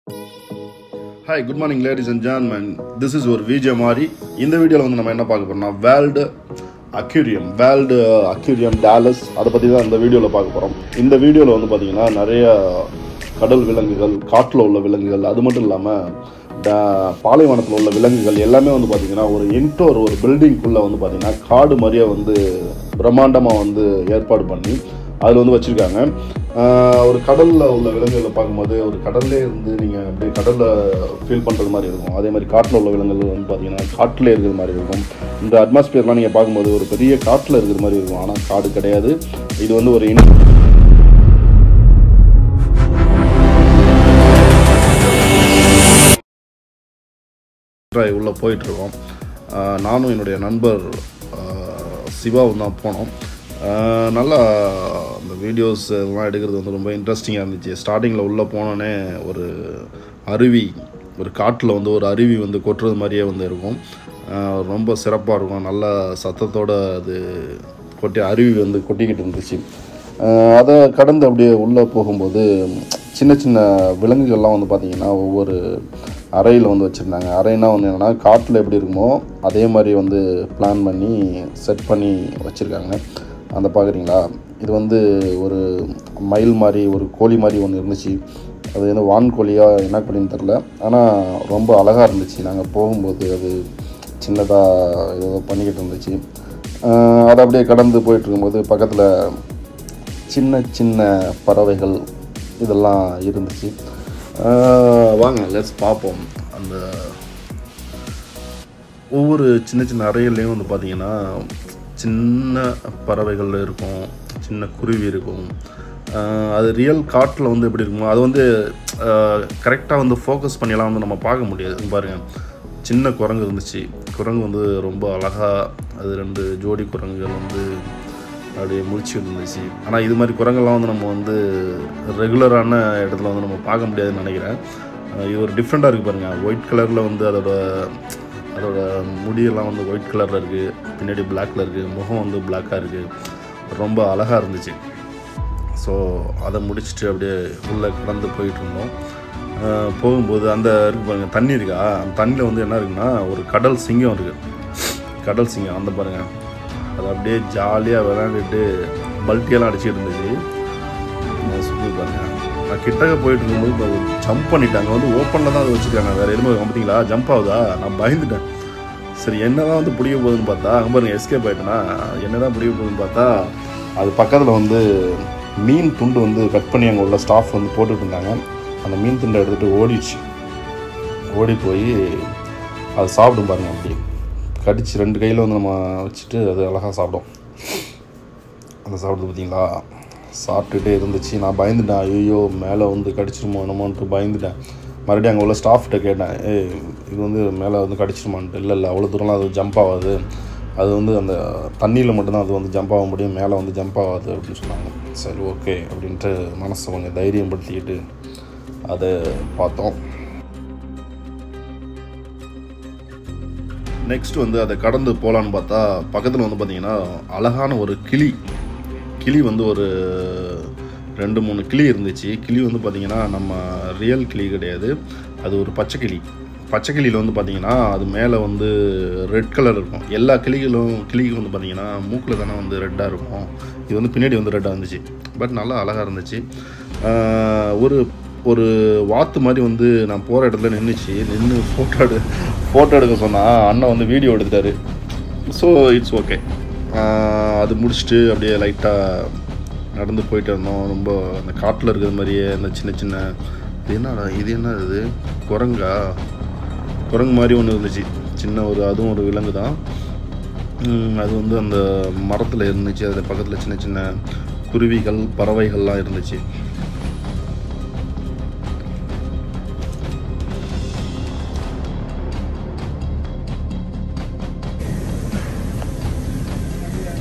hi good morning ladies and ஜான்மேன் this is ஒரு VJ மாதிரி இந்த வீடியோவில் வந்து நம்ம என்ன பார்க்க போறோம்னா world aquarium world aquarium Dallas அதை பற்றி தான் இந்த வீடியோவில் பார்க்க போகிறோம் இந்த வீடியோவில் வந்து பார்த்தீங்கன்னா நிறைய கடல் விலங்குகள் காட்டில் உள்ள விலங்குகள் அது மட்டும் இல்லாமல் பாலைவனத்தில் உள்ள விலங்குகள் எல்லாமே வந்து பார்த்திங்கன்னா ஒரு இன்டோர் ஒரு பில்டிங்குள்ளே வந்து பார்த்திங்கன்னா காடு மாதிரியே வந்து பிரம்மாண்டமாக வந்து ஏற்பாடு பண்ணி அதில் வந்து வச்சுருக்காங்க ஒரு கடலில் உள்ள விலங்குகளை பார்க்கும்போது ஒரு கடல்லே இருந்து நீங்கள் அப்படியே கடலில் ஃபீல் பண்ணுறது மாதிரி இருக்கும் அதே மாதிரி காட்டில் உள்ள விலங்குகள் வந்து பார்த்தீங்கன்னா காட்டில் இருக்கிற மாதிரி இருக்கும் இந்த அட்மாஸ்பியர்லாம் நீங்கள் பார்க்கும்போது ஒரு பெரிய காட்டில் இருக்கிற மாதிரி இருக்கும் ஆனால் காடு கிடையாது இது வந்து ஒரு இன் உள்ளே போயிட்டுருக்கோம் நானும் என்னுடைய நண்பர் சிவாவும் தான் போனோம் ஆஹ் நல்லா அந்த வீடியோஸ் இதெல்லாம் எடுக்கிறது வந்து ரொம்ப இன்ட்ரெஸ்டிங்காக இருந்துச்சு ஸ்டார்டிங்கில் உள்ளே போனோன்னே ஒரு அருவி ஒரு காட்டில் வந்து ஒரு அருவி வந்து கொட்டுறது மாதிரியே வந்து இருக்கும் ஆஹ் ரொம்ப சிறப்பாக இருக்கும் நல்ல சத்தத்தோட அது கொட்டி அருவி வந்து கொட்டிக்கிட்டு இருந்துச்சு ஆஹ் அதை கடந்து அப்படியே உள்ளே போகும்போது சின்ன சின்ன விலங்குகள்லாம் வந்து பார்த்திங்கன்னா ஒவ்வொரு அறையில் வந்து வச்சுருந்தாங்க அறைனா வந்து என்னென்னா காட்டில் எப்படி இருக்குமோ அதே மாதிரி வந்து பிளான் பண்ணி செட் பண்ணி வச்சுருக்காங்க அந்த பார்க்குறீங்களா இது வந்து ஒரு மயில் மாதிரி ஒரு கோழி மாதிரி ஒன்று இருந்துச்சு அது வந்து வான்கோழியாக என்ன கோழின்னு தெரில ஆனால் ரொம்ப அழகாக இருந்துச்சு நாங்கள் போகும்போது அது சின்னதாக ஏதோ பண்ணிக்கிட்டு இருந்துச்சு ஆஹ் அதை அப்படியே கடந்து போயிட்டு இருக்கும்போது பக்கத்தில் சின்ன சின்ன பறவைகள் இதெல்லாம் இருந்துச்சு ஆஹ் வாங்க லெட்ஸ் பார்ப்போம் அந்த ஒவ்வொரு சின்ன சின்ன அறைகள்லேயும் வந்து பார்த்திங்கன்னா சின்ன பறவைகள் இருக்கும் சின்ன குருவி இருக்கும் ஆஹ் அது ரியல் காட்டில் வந்து எப்படி இருக்குமோ அது வந்து கரெக்டாக வந்து ஃபோக்கஸ் பண்ணியெல்லாம் வந்து நம்ம பார்க்க முடியாது இங்க பாருங்க சின்ன குரங்கு இருந்துச்சு குரங்கு வந்து ரொம்ப அழகாக அது ரெண்டு ஜோடி குரங்குகள் வந்து அப்படியே முழிச்சுட்டு இருந்துச்சு ஆனால் இது மாதிரி குரங்கெல்லாம் வந்து நம்ம வந்து ரெகுலரான இடத்துல வந்து நம்ம பார்க்க முடியாதுன்னு நினைக்கிறேன் அஹ் இது ஒரு டிஃப்ரெண்ட்டாக இருக்குது பாருங்கள் ஒயிட் கலரில் வந்து அதோட அதோட முடியெல்லாம் வந்து ஒயிட் கலரில் இருக்குது பின்னாடி பிளாக்கில் இருக்குது முகம் வந்து பிளாக்காக இருக்குது ரொம்ப அழகாக இருந்துச்சு ஸோ அதை முடிச்சுட்டு அப்படியே உள்ளே கடந்து போயிட்டு இருந்தோம் அஹ் போகும்போது அந்த இருக்கு பாருங்கள் தண்ணி இருக்கா அந்த தண்ணியில் வந்து என்ன இருக்குன்னா ஒரு கடல் சிங்கம் இருக்குது கடல் சிங்கம் அந்த பாருங்கள் அது அப்படியே ஜாலியாக விளையாண்டுட்டு பல்ட்டியெல்லாம் அடிச்சுட்டு இருந்துச்சு நான் சுற்றி பாருங்க நான் கிட்டக்க போயிட்டு இருக்கும்போது ஜம்ப் பண்ணிட்டாங்க வந்து ஓப்பனில் தான் அது வச்சுருக்காங்க வேறு எதுவுமே பார்த்தீங்களா ஜம்ப் ஆகுதா நான் பயந்துட்டேன் சரி என்ன தான் வந்து பிடிக்க போகுதுன்னு பார்த்தா அங்கே பாருங்க எஸ்கேப் ஆகிட்டேன்னா என்ன தான் பிடிக்க போகுதுன்னு பார்த்தா அது பக்கத்தில் வந்து மீன் துண்டு வந்து கட் பண்ணி அங்கே உள்ள ஸ்டாஃப் வந்து போட்டுட்டு இருந்தாங்க அந்த மீன் துண்டை எடுத்துகிட்டு ஓடிடுச்சு ஓடி போய் அது சாப்பிடும் பாருங்க அப்படி கடிச்சு ரெண்டு கையில் வந்து நம்ம வச்சுட்டு அது அழகாக சாப்பிடும் அந்த சாப்பிடுது பார்த்தீங்களா சாப்பிட்டுட்டே இருந்துச்சு நான் பயந்துட்டேன் ஐயோ மேலே வந்து கடிச்சிருமோ என்னமோன்ட்டு பயந்துட்டேன் மறுபடியும் அங்கே உள்ள ஸ்டாஃப்கிட்ட கேட்டேன் ஏய் இது வந்து மேலே வந்து கடிச்சிருமான்ட்டு இல்லை இல்லை அவ்வளோ தூரம்லாம் அது ஜம்ப் ஆகாது அது வந்து அந்த தண்ணியில் மட்டும்தான் அது வந்து ஜம்ப் ஆக முடியும் மேலே வந்து ஜம்ப் ஆகாது அப்படின்னு சொன்னாங்க சரி ஓகே அப்படின்ட்டு மனசை கொஞ்சம் தைரியம் படுத்திக்கிட்டு அதை பார்த்தோம் நெக்ஸ்ட் வந்து அதை கடந்து போகலான்னு பார்த்தா பக்கத்தில் வந்து பார்த்தீங்கன்னா அழகான ஒரு கிளி கிளி வந்து ஒரு ரெண்டு மூணு கிளி இருந்துச்சு கிளி வந்து பார்த்திங்கன்னா நம்ம ரியல் கிளி கிடையாது அது ஒரு பச்சை கிளி பச்சை கிளியில் வந்து பார்த்திங்கன்னா அது மேலே வந்து ரெட் கலர் இருக்கும் எல்லா கிளிகளும் கிளிக்கும் வந்து பார்த்திங்கன்னா மூக்கில் தானே வந்து ரெட்டாக இருக்கும் இது வந்து பின்னாடி வந்து ரெட்டாக இருந்துச்சு பட் நல்லா அழகாக இருந்துச்சு ஆஹ் ஒரு ஒரு வாத்து மாதிரி வந்து நான் போகிற இடத்துல நின்றுச்சு நின்று ஃபோட்டோ எடு ஃபோட்டோ எடுக்க சொன்னால் அண்ணன் வந்து வீடியோ எடுத்துட்டாரு ஸோ இட்ஸ் ஓகே அது முடிச்சுட்டு அப்படியே லைட்டாக நடந்து போயிட்டு இருந்தோம் ரொம்ப அந்த காட்டில் இருக்கிற மாதிரியே அந்த சின்ன சின்ன இது என்னடா இது என்ன இது குரங்கா குரங்கு மாதிரி ஒன்று இருந்துச்சு சின்ன ஒரு அதுவும் ஒரு விலங்கு தான் உம், அது வந்து அந்த மரத்தில் இருந்துச்சு அதில் பக்கத்தில் சின்ன சின்ன குருவிகள் பறவைகள்லாம் இருந்துச்சு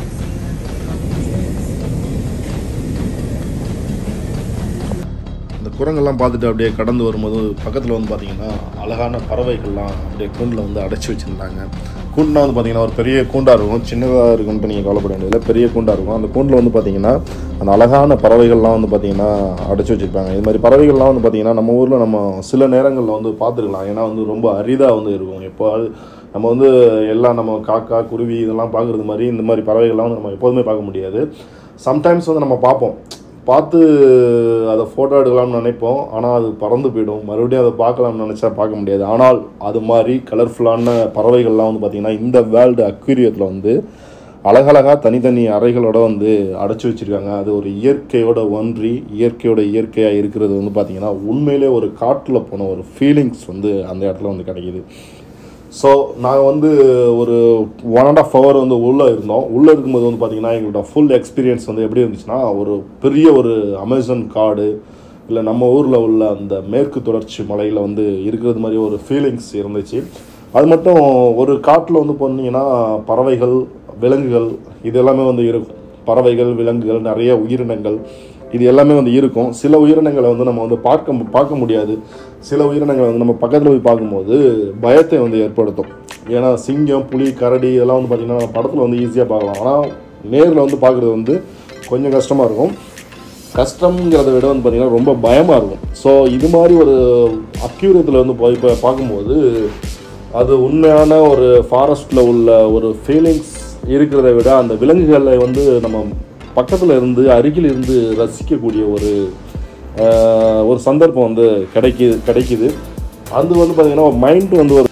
இந்த குரங்கெல்லாம் பார்த்துட்டு அப்படியே கடந்து வரும்போது பக்கத்தில் வந்து பார்த்திங்கன்னா அழகான பறவைகள்லாம் அப்படியே கூண்டில் வந்து அடைச்சி வச்சுருந்தாங்க கூண்டுனா வந்து பார்த்திங்கன்னா ஒரு பெரிய கூண்டாக இருக்கும் சின்னதாக இருக்குன்ட்டு நீங்கள் கவலைப்பட வேண்டியதில்லை பெரிய கூண்டாக இருக்கும் அந்த கூண்டில் வந்து பார்த்திங்கன்னா அந்த அழகான பறவைகள்லாம் வந்து பார்த்திங்கன்னா அடைச்சி வச்சுருப்பாங்க இது மாதிரி பறவைகள்லாம் வந்து பார்த்திங்கன்னா நம்ம ஊரில் நம்ம சில நேரங்களில் வந்து பார்த்துருக்கலாம் ஏன்னா வந்து ரொம்ப அரிதாக வந்து இருக்கும் எப்போ நம்ம வந்து எல்லாம் நம்ம காக்கா குருவி இதெல்லாம் பார்க்குறது மாதிரி இந்த மாதிரி பறவைகள்லாம் வந்து நம்ம எப்போதுமே பார்க்க முடியாது சம்டைம்ஸ் வந்து நம்ம பார்ப்போம் பார்த்து அதை ஃபோட்டோ எடுக்கலாம்னு நினைப்போம் ஆனால் அது பறந்து போயிடும் மறுபடியும் அதை பார்க்கலாம்னு நினச்சா பார்க்க முடியாது ஆனால் அது மாதிரி கலர்ஃபுல்லான பறவைகள்லாம் வந்து பார்த்திங்கன்னா இந்த வேர்ல்டு அக்யூரியத்தில் வந்து அழகழகாக தனித்தனி அறைகளோட வந்து அடைச்சி வச்சுருக்காங்க அது ஒரு இயற்கையோட ஒன்றி இயற்கையோட இயற்கையாக இருக்கிறது வந்து பார்த்திங்கன்னா உண்மையிலே ஒரு காட்டில் போன ஒரு ஃபீலிங்ஸ் வந்து அந்த இடத்துல வந்து கிடைக்கிது ஸோ நாங்கள் வந்து ஒரு ஒன் அண்ட் ஆஃப் ஹவர் வந்து உள்ளே இருந்தோம் உள்ளே இருக்கும்போது வந்து பார்த்திங்கன்னா எங்களோட ஃபுல் எக்ஸ்பீரியன்ஸ் வந்து எப்படி இருந்துச்சுன்னா ஒரு பெரிய ஒரு அமேசான் காடு இல்லை நம்ம ஊரில் உள்ள அந்த மேற்கு தொடர்ச்சி மலையில் வந்து இருக்கிறது மாதிரி ஒரு ஃபீலிங்ஸ் இருந்துச்சு அது மட்டும் ஒரு காட்டில் வந்து போனீங்கன்னா பறவைகள் விலங்குகள் இது எல்லாமே வந்து இருக்கும் பறவைகள் விலங்குகள் நிறைய உயிரினங்கள் இது எல்லாமே வந்து இருக்கும் சில உயிரினங்களை வந்து நம்ம வந்து பார்க்க மு- பார்க்க முடியாது சில உயிரினங்களை வந்து நம்ம பக்கத்தில் போய் பார்க்கும்போது பயத்தை வந்து ஏற்படுத்தும் ஏன்னா சிங்கம் புலி கரடி இதெல்லாம் வந்து பார்த்திங்கன்னா நம்ம படத்தில் வந்து ஈஸியாக பார்க்கலாம் ஆனால் நேரில் வந்து பார்க்குறது வந்து கொஞ்சம் கஷ்டமாக இருக்கும் கஷ்டங்கிறத விட வந்து பார்த்திங்கன்னா ரொம்ப பயமாக இருக்கும் ஸோ இது மாதிரி ஒரு அக்யூரியத்தில் வந்து போய் இப்போ பார்க்கும்போது அது உண்மையான ஒரு ஃபாரஸ்ட்டில் உள்ள ஒரு ஃபீலிங்ஸ் இருக்கிறத விட அந்த விலங்குகளை வந்து நம்ம பக்கத்தில் இருந்து அருகில் இருந்து ரசிக்கக்கூடிய ஒரு ஆஹ், ஒரு சந்தர்ப்பம் வந்து கிடைக்குது கிடைக்குது அது வந்து பார்த்திங்கன்னா மைண்ட் வந்து ஒரு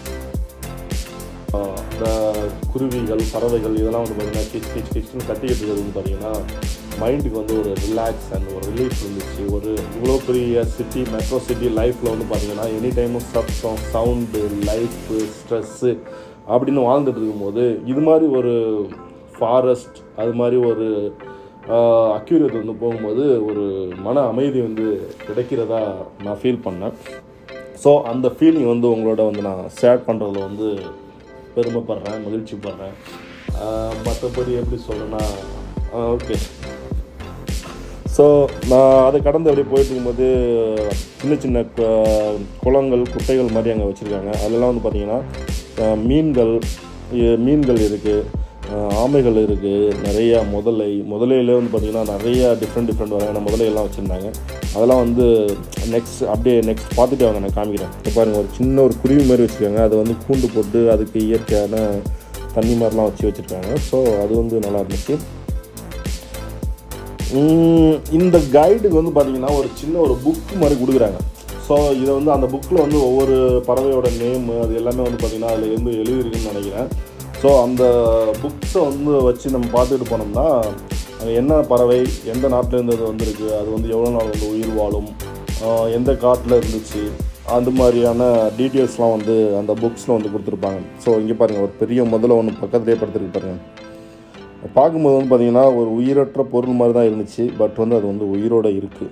ஆஹ், இந்த குருவிகள் பறவைகள் இதெல்லாம் வந்து பார்த்தீங்கன்னா கிச் கிச் கிச்னு கத்திக்கிட்டு இருக்கிறது வந்து பார்த்தீங்கன்னா மைண்டுக்கு வந்து ஒரு ரிலாக்ஸ் அண்ட் ஒரு ரிலீஃப் இருந்துச்சு ஒரு இவ்வளோ பெரிய சிட்டி மெட்ரோ சிட்டி லைஃப்பில் வந்து பார்த்தீங்கன்னா எனி டைமும் சத்தம் சவுண்டு லைஃபு ஸ்ட்ரெஸ்ஸு அப்படின்னு வாழ்ந்துட்டு இருக்கும்போது இது மாதிரி ஒரு ஃபாரஸ்ட் அது மாதிரி ஒரு அக்யூரியட் வந்து போகும்போது ஒரு மன அமைதி வந்து கிடைக்கிறதா நான் ஃபீல் பண்ணேன் ஸோ அந்த ஃபீலிங் வந்து உங்களோட வந்து நான் ஷேர் பண்ணுறதுல வந்து பெருமைப்படுறேன் மகிழ்ச்சி படுறேன் மற்றபடி எப்படி சொல்லணும்னா ஓகே ஸோ நான் அதை கடந்து அப்படியே போயிட்டு இருக்கும்போது சின்ன சின்ன கு- குளங்கள் குட்டைகள் மாதிரி அங்கே வச்சுருக்காங்க அதெல்லாம் வந்து பார்த்திங்கன்னா அஹ், மீன்கள் இ- மீன்கள் இருக்குது ஆமைகள் இருக்குது நிறையா முதலை முதலையிலே வந்து பார்த்திங்கன்னா நிறையா டிஃப்ரெண்ட் டிஃப்ரெண்ட் வகையான முதலையெல்லாம் வச்சுருந்தாங்க அதெல்லாம் வந்து நெக்ஸ்ட் அப்படியே நெக்ஸ்ட் பார்த்துட்டு அவங்க நான் காமிக்கிறேன் இப்போ பாருங்கள் ஒரு சின்ன ஒரு குருவி மாதிரி வச்சுருக்காங்க அதை வந்து கூண்டு போட்டு அதுக்கு இயற்கையான தண்ணி மாதிரிலாம் வச்சு வச்சுருக்காங்க ஸோ அது வந்து நல்லா இருந்துச்சு உம், இந்த கைடுக்கு வந்து பார்த்தீங்கன்னா ஒரு சின்ன ஒரு புக் மாதிரி கொடுக்குறாங்க ஸோ இதை வந்து அந்த புக்கில் வந்து ஒவ்வொரு பறவையோட நேம் அது எல்லாமே வந்து பார்த்திங்கன்னா அதில் இருந்து எழுதிருக்குன்னு நினைக்கிறேன் ஸோ அந்த புக்ஸை வந்து வச்சு நம்ம பார்த்துட்டு போனோம்னா அது என்ன பறவை எந்த நாட்டிலேருந்து அது வந்திருக்கு அது வந்து எவ்வளோ நாள் வந்து உயிர் வாழும் ஆஹ் எந்த காட்டில் இருந்துச்சு அந்த மாதிரியான டீட்டெயில்ஸ்லாம் வந்து அந்த புக்ஸில் வந்து கொடுத்துருப்பாங்க ஸோ இங்கே பாருங்கள் ஒரு பெரிய முதல்ல ஒன்று பக்கத்துலேயே படுத்துருக்கு பாருங்கள் பார்க்கும்போது வந்து பார்த்தீங்கன்னா ஒரு உயிரற்ற பொருள் மாதிரி தான் இருந்துச்சு பட் வந்து அது வந்து உயிரோட இருக்குது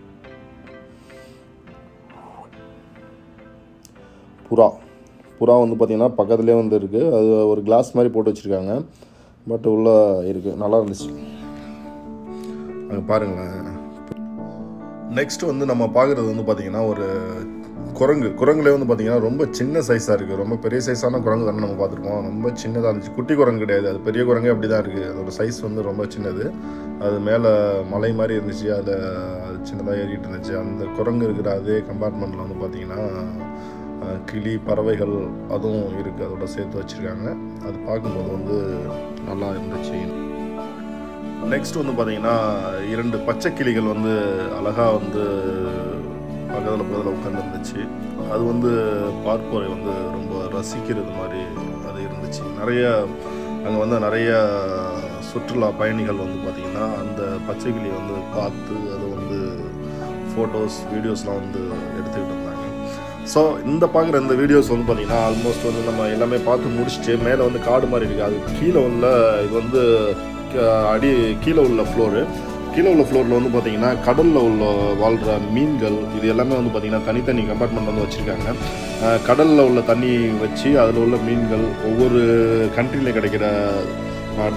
புறா புறா வந்து பார்த்திங்கன்னா பக்கத்துலேயே வந்து இருக்குது அது ஒரு கிளாஸ் மாதிரி போட்டு வச்சுருக்காங்க பட் உள்ளே இருக்குது நல்லா இருந்துச்சு அங்கே பாருங்களேன் நெக்ஸ்ட் வந்து நம்ம பார்க்குறது வந்து பார்த்திங்கன்னா ஒரு குரங்கு குரங்குலேயே வந்து பார்த்திங்கன்னா ரொம்ப சின்ன சைஸாக இருக்குது ரொம்ப பெரிய சைஸான குரங்கு தானே நம்ம பார்த்துருக்கோம் ரொம்ப சின்னதாக இருந்துச்சு குட்டி குரங்கு கிடையாது அது பெரிய குரங்கு அப்படி தான் இருக்குது அதோட சைஸ் வந்து ரொம்ப சின்னது அது மேலே மலை மாதிரி இருந்துச்சு அதில் அது சின்னதாக ஏறிட்டு இருந்துச்சு அந்த குரங்கு இருக்கிற அதே கம்பார்ட்மெண்ட்டில் வந்து பார்த்திங்கன்னா அஹ், கிளி பறவைகள் அதுவும் இருக்குது அதோட சேர்த்து வச்சுருக்காங்க அது பார்க்கும்போது வந்து நல்லா இருந்துச்சு நெக்ஸ்ட் வந்து பார்த்தீங்கன்னா இரண்டு பச்சை கிளிகள் வந்து அழகாக வந்து பக்கத்தில் பக்கத்தில் உட்காந்துருந்துச்சு அது வந்து பார்ப்போரை வந்து ரொம்ப ரசிக்கிறது மாதிரி அது இருந்துச்சு நிறைய அங்கே வந்து நிறைய சுற்றுலா பயணிகள் வந்து பார்த்திங்கன்னா அந்த பச்சை கிளியை வந்து பார்த்து அதை வந்து ஃபோட்டோஸ் வீடியோஸ்லாம் வந்து எடுத்துக்கிட்டு இருந்தாங்க ஸோ இந்த பார்க்குற இந்த வீடியோஸ் வந்து பார்த்தீங்கன்னா ஆல்மோஸ்ட் வந்து நம்ம எல்லாமே பார்த்து முடிச்சுட்டு மேலே வந்து காடு மாதிரி இருக்குது அது கீழே உள்ள இது வந்து க- அடி கீழே உள்ள ஃப்ளோரு கீழே உள்ள ஃப்ளோரில் வந்து பார்த்தீங்கன்னா கடலில் உள்ள வாழ்கிற மீன்கள் இது எல்லாமே வந்து பார்த்தீங்கன்னா தனித்தனி கம்பார்ட்மெண்ட் வந்து வச்சுருக்காங்க கடலில் உள்ள தண்ணி வச்சு அதில் உள்ள மீன்கள் ஒவ்வொரு கண்ட்ரியில் கிடைக்கிற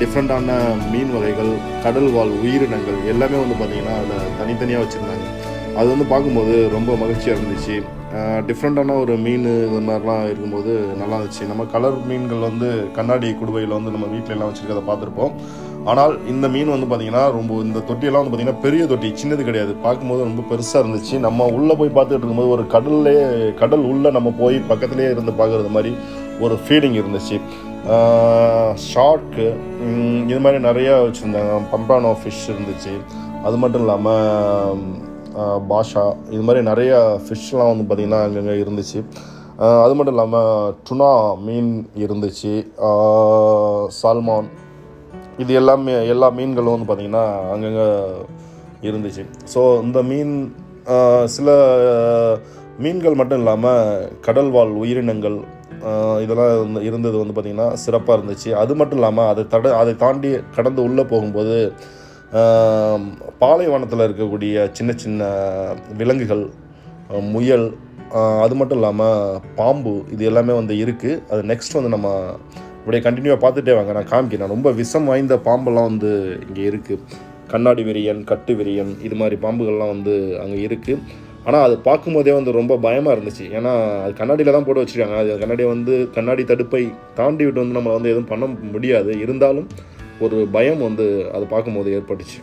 டிஃப்ரெண்ட்டான மீன் வகைகள் கடல் வாழ் உயிரினங்கள் எல்லாமே வந்து பார்த்தீங்கன்னா அதில் தனித்தனியாக வச்சுருந்தாங்க அது வந்து பார்க்கும்போது ரொம்ப மகிழ்ச்சியாக இருந்துச்சு டிஃப்ரெண்ட்டான ஒரு மீன் இது மாதிரிலாம் இருக்கும்போது நல்லா இருந்துச்சு நம்ம கலர் மீன்கள் வந்து கண்ணாடி குடுவையில் வந்து நம்ம வீட்டில எல்லாம் வச்சுருக்கதை பார்த்துருப்போம் ஆனால் இந்த மீன் வந்து பார்த்திங்கன்னா ரொம்ப இந்த தொட்டியெல்லாம் வந்து பார்த்திங்கன்னா பெரிய தொட்டி சின்னது கிடையாது பார்க்கும்போது ரொம்ப பெருசாக இருந்துச்சு நம்ம உள்ளே போய் பார்த்துட்டு இருக்கும்போது ஒரு கடல்லே கடல் உள்ளே நம்ம போய் பக்கத்துலேயே இருந்து பார்க்குறது மாதிரி ஒரு ஃபீலிங் இருந்துச்சு ஷார்க்கு இது மாதிரி நிறையா வச்சுருந்தாங்க பம்பானோ ஃபிஷ் இருந்துச்சு அது மட்டும் இல்லாமல் பாஷா இது மாதிரி நிறையா ஃபிஷ்லாம் வந்து பார்த்திங்கன்னா அங்கங்கே இருந்துச்சு ஆஹ் அது மட்டும் இல்லாமல் டுனா மீன் இருந்துச்சு ஆஹ் சால்மான் இது எல்லாமே எல்லா மீன்களும் வந்து பார்த்திங்கன்னா அங்கங்கே இருந்துச்சு ஸோ இந்த மீன் ஆஹ் சில மீன்கள் மட்டும் இல்லாமல் கடல்வாழ் உயிரினங்கள் ஆஹ் இதெல்லாம் இருந்த- இருந்தது வந்து பார்த்திங்கன்னா சிறப்பாக இருந்துச்சு அது மட்டும் இல்லாமல் அதை தட அதை தாண்டி கடந்து உள்ளே போகும்போது ஆஹ் பாலைவனத்தில் இருக்கக்கூடிய சின்ன சின்ன விலங்குகள் அஹ் முயல் ஆஹ் அது மட்டும் இல்லாமல் பாம்பு இது எல்லாமே வந்து இருக்குது அது நெக்ஸ்ட் வந்து நம்ம இப்படியே கண்டினியூவாக பார்த்துட்டே வாங்க நான் காமிக்கிறேன் ரொம்ப விஷம் வாய்ந்த பாம்பெல்லாம் வந்து இங்கே இருக்குது கண்ணாடி விரியன் கட்டு விரியன் இது மாதிரி பாம்புகள்லாம் வந்து அங்கே இருக்குது ஆனால் அது பார்க்கும்போதே வந்து ரொம்ப பயமாக இருந்துச்சு ஏன்னா அது கண்ணாடியில் தான் போட்டு வச்சுருக்காங்க அது கண்ணாடியை வந்து கண்ணாடி தடுப்பை தாண்டி விட்டு வந்து நம்மளை வந்து எதுவும் பண்ண முடியாது இருந்தாலும் ஒரு பயம் வந்து அது பார்க்கும்போது ஏற்பட்டுச்சு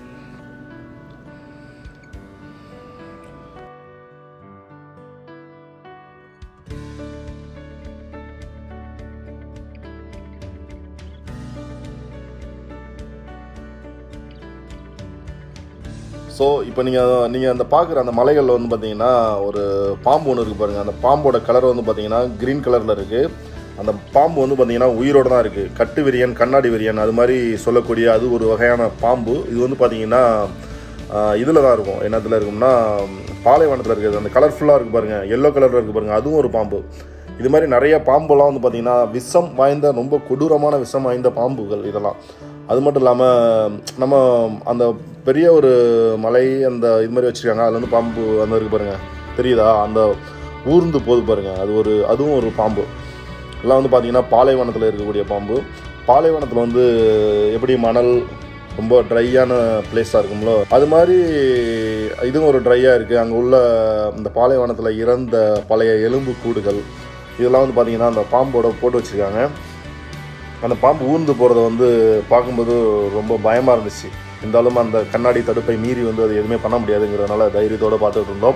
ஸோ இப்போ நீங்கள் நீங்கள் அந்த பார்க்குற அந்த மலைகளில் வந்து பார்த்தீங்கன்னா ஒரு பாம்பு ஒன்று இருக்குது பாருங்கள் அந்த பாம்போட கலர் வந்து பார்த்தீங்கன்னா க்ரீன் கலரில் இருக்குது அந்த பாம்பு வந்து பார்த்தீங்கன்னா உயிரோடு தான் இருக்குது கட்டு விரியன் கண்ணாடி விரியன் அது மாதிரி சொல்லக்கூடிய அது ஒரு வகையான பாம்பு இது வந்து பார்த்தீங்கன்னா இதில் தான் இருக்கும் என்னத்தில் இருக்கும்னா பாலைவனத்தில் இருக்குது அந்த கலர்ஃபுல்லாக இருக்குது பாருங்கள் எல்லோ கலரில் இருக்குது பாருங்கள் அதுவும் ஒரு பாம்பு இது மாதிரி நிறைய பாம்புலாம் வந்து பார்த்திங்கன்னா விஷம் வாய்ந்த ரொம்ப கொடூரமான விஷம் வாய்ந்த பாம்புகள் இதெல்லாம் அது மட்டும் இல்லாமல் நம்ம அந்த பெரிய ஒரு மலை அந்த இது மாதிரி வச்சுருக்காங்க அதில் வந்து பாம்பு அந்த இருக்கு பாருங்கள் தெரியுதா அந்த ஊர்ந்து போகுது பாருங்கள் அது ஒரு அதுவும் ஒரு பாம்பு எல்லாம் வந்து பார்த்திங்கன்னா பாலைவனத்தில் இருக்கக்கூடிய பாம்பு பாலைவனத்தில் வந்து எப்படி மணல் ரொம்ப ட்ரையான பிளேஸாக இருக்கும்ல அது மாதிரி இதுவும் ஒரு ட்ரையாக இருக்குது அங்கே உள்ள இந்த பாலைவனத்தில் இறந்த பழைய எலும்பு கூடுகள் இதெல்லாம் வந்து பார்த்திங்கன்னா அந்த பாம்போட போட்டு வச்சுருக்காங்க அந்த பாம்பு ஊர்ந்து போகிறத வந்து பார்க்கும்போது ரொம்ப பயமாக இருந்துச்சு இருந்தாலும் அந்த கண்ணாடி தடுப்பை மீறி வந்து அது எதுவுமே பண்ண முடியாதுங்கிறதுனால தைரியத்தோடு பார்த்துட்டு இருந்தோம்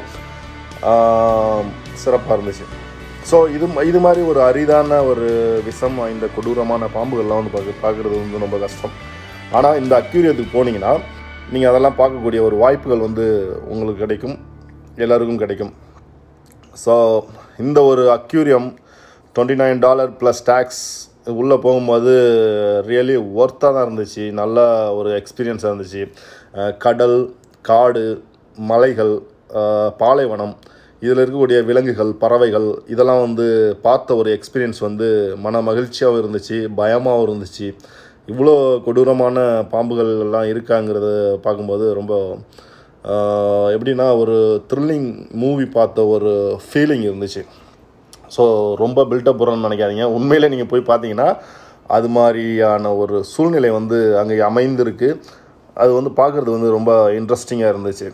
சிறப்பாக இருந்துச்சு ஸோ இது இது மாதிரி ஒரு அரிதான ஒரு விஷம் வாய்ந்த கொடூரமான பாம்புகள்லாம் வந்து பார்க்க பார்க்குறது வந்து ரொம்ப கஷ்டம் ஆனால் இந்த அக்யூரியத்துக்கு போனீங்கன்னா நீங்கள் அதெல்லாம் பார்க்கக்கூடிய ஒரு வாய்ப்புகள் வந்து உங்களுக்கு கிடைக்கும் எல்லாருக்கும் கிடைக்கும் ஸோ இந்த ஒரு aquarium twenty nine dollar plus tax உள்ளே போகும்போது ரியலி ஒர்த்தாக தான் இருந்துச்சு நல்ல ஒரு எக்ஸ்பீரியன்ஸாக இருந்துச்சு அஹ் கடல் காடு மலைகள் அஹ் பாலைவனம் இதில் இருக்கக்கூடிய விலங்குகள் பறவைகள் இதெல்லாம் வந்து பார்த்த ஒரு எக்ஸ்பீரியன்ஸ் வந்து மன மகிழ்ச்சியாகவும் இருந்துச்சு பயமாகவும் இருந்துச்சு இவ்வளோ கொடூரமான பாம்புகள் எல்லாம் இருக்காங்கிறத பார்க்கும்போது ரொம்ப ஆஹ், எப்படின்னா ஒரு த்ரில்லிங் மூவி பார்த்த ஒரு ஃபீலிங் இருந்துச்சு ஸோ ரொம்ப பில்டப் போகிறோன்னு நினைக்காதீங்க உண்மையிலே நீங்கள் போய் பார்த்தீங்கன்னா அது மாதிரியான ஒரு சூழ்நிலை வந்து அங்கே அமைந்திருக்கு அது வந்து பார்க்குறது வந்து ரொம்ப இன்ட்ரெஸ்டிங்காக இருந்துச்சு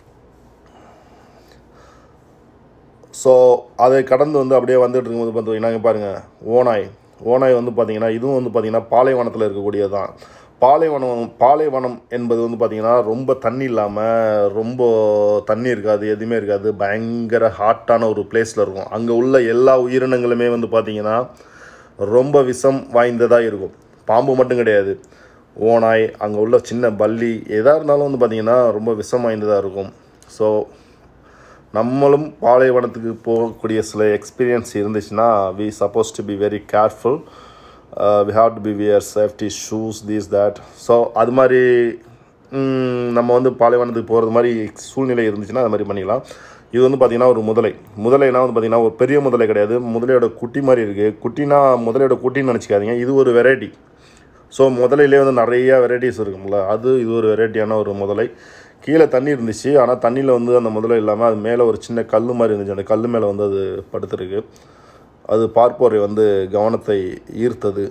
ஸோ அதை கடந்து வந்து அப்படியே வந்துட்டு இருக்கும்போது பார்த்தீங்கன்னா இங்க பாருங்கள் ஓனாய் ஓனாய் வந்து பார்த்தீங்கன்னா இதுவும் வந்து பார்த்தீங்கன்னா பாலைவனத்தில் இருக்கக்கூடியது தான் பாலைவனம் பாலைவனம் என்பது வந்து பார்த்திங்கன்னா ரொம்ப தண்ணி இல்லாமல் ரொம்ப தண்ணி இருக்காது எதுவுமே இருக்காது பயங்கர ஹாட்டான ஒரு பிளேஸில் இருக்கும் அங்கே உள்ள எல்லா உயிரினங்களுமே வந்து பார்த்திங்கன்னா ரொம்ப விஷம் வாய்ந்ததாக இருக்கும் பாம்பு மட்டும் கிடையாது ஓனாய் அங்கே உள்ள சின்ன பல்லி எதாக இருந்தாலும் வந்து பார்த்திங்கன்னா ரொம்ப விஷம் வாய்ந்ததாக இருக்கும் ஸோ நம்மளும் பாலைவனத்துக்கு போகக்கூடிய சில எக்ஸ்பீரியன்ஸ் இருந்துச்சுன்னா we suppose to be very careful we have to be wear safety shoes these that so அது மாதிரி ம், நம்ம வந்து பாலைவனத்துக்கு போகிறது மாதிரி சூழ்நிலை இருந்துச்சுன்னா அது மாதிரி பண்ணிக்கலாம் இது வந்து பார்த்திங்கன்னா ஒரு முதலை முதலைனா வந்து பார்த்திங்கன்னா ஒரு பெரிய முதலை கிடையாது முதலையோட குட்டி மாதிரி இருக்குது குட்டினா முதலையோட குட்டின்னு நினச்சிக்காதீங்க இது ஒரு வெரைட்டி ஸோ முதலையிலே வந்து நிறைய வெரைட்டிஸ் இருக்கும்ல அது இது ஒரு வெரைட்டியான ஒரு முதலை கீழே தண்ணி இருந்துச்சு ஆனால் தண்ணியில் வந்து அந்த முதலை இல்லாமல் அது மேலே ஒரு சின்ன கல் மாதிரி இருந்துச்சு அந்த கல் மேலே வந்து அது படுத்துருக்கு அது பார்ப்போரை வந்து கவனத்தை ஈர்த்தது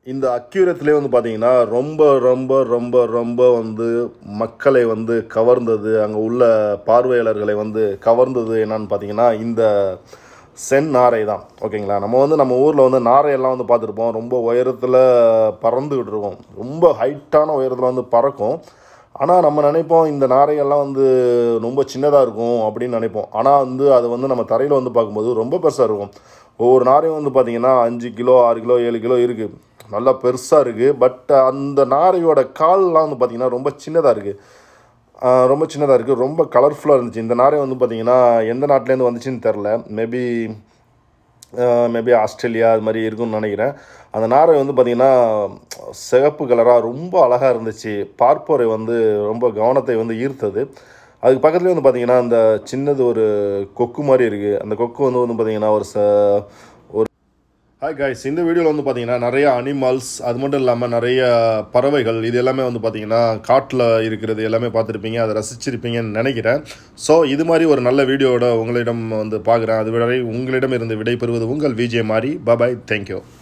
இந்த அக்யூரத்துலேயே வந்து பார்த்தீங்கன்னா ரொம்ப ரொம்ப ரொம்ப ரொம்ப வந்து மக்களை வந்து கவர்ந்தது அங்கே உள்ள பார்வையாளர்களை வந்து கவர்ந்தது என்னன்னு பார்த்தீங்கன்னா இந்த சென் நாரை தான் ஓகேங்களா நம்ம வந்து நம்ம ஊரில் வந்து நாரையெல்லாம் வந்து பார்த்துருப்போம் ரொம்ப உயரத்தில் பறந்துக்கிட்டு இருக்கோம் ரொம்ப ஹைட்டான உயரத்தில் வந்து பறக்கும் ஆனால் நம்ம நினைப்போம் இந்த நாரைகள்லாம் வந்து ரொம்ப சின்னதாக இருக்கும் அப்படின்னு நினைப்போம் ஆனால் வந்து அது வந்து நம்ம தரையில் வந்து பார்க்கும்போது ரொம்ப பெருசாக இருக்கும் ஒவ்வொரு நாரையும் வந்து பார்த்திங்கன்னா அஞ்சு கிலோ ஆறு கிலோ ஏழு கிலோ இருக்குது நல்லா பெருசாக இருக்குது பட் அந்த நாரையோட கால்லாம் வந்து பார்த்திங்கன்னா ரொம்ப சின்னதாக இருக்குது ரொம்ப சின்னதாக இருக்குது ரொம்ப கலர்ஃபுல்லாக இருந்துச்சு இந்த நாரை வந்து பார்த்திங்கன்னா எந்த நாட்டிலேருந்து வந்துச்சுன்னு தெரில மேபி மேபி ஆஸ்திரேலியா அது மாதிரி இருக்கும்னு நினைக்கிறேன் அந்த நாரை வந்து பார்த்திங்கன்னா சிகப்பு கலராக ரொம்ப அழகாக இருந்துச்சு பார்ப்போரை வந்து ரொம்ப கவனத்தை வந்து ஈர்த்தது அதுக்கு பக்கத்துலேயே வந்து பார்த்திங்கன்னா அந்த சின்னது ஒரு கொக்கு மாதிரி இருக்குது அந்த கொக்கு வந்து வந்து பார்த்திங்கன்னா ஒரு ச ஒரு ஹாய் காய்ஸ் இந்த வீடியோவில் வந்து பார்த்தீங்கன்னா நிறைய அனிமல்ஸ் அது மட்டும் இல்லாமல் நிறைய பறவைகள் இது எல்லாமே வந்து பார்த்தீங்கன்னா காட்டில் இருக்கிறது எல்லாமே பார்த்துருப்பீங்க அதை ரசிச்சிருப்பீங்கன்னு நினைக்கிறேன் ஸோ இது மாதிரி ஒரு நல்ல வீடியோவோட உங்களிடம் வந்து பார்க்குறேன் அது வரை உங்களிடம் இருந்து விடைபெறுவது உங்கள் விஜய் மாறி பபாய் தேங்க்யூ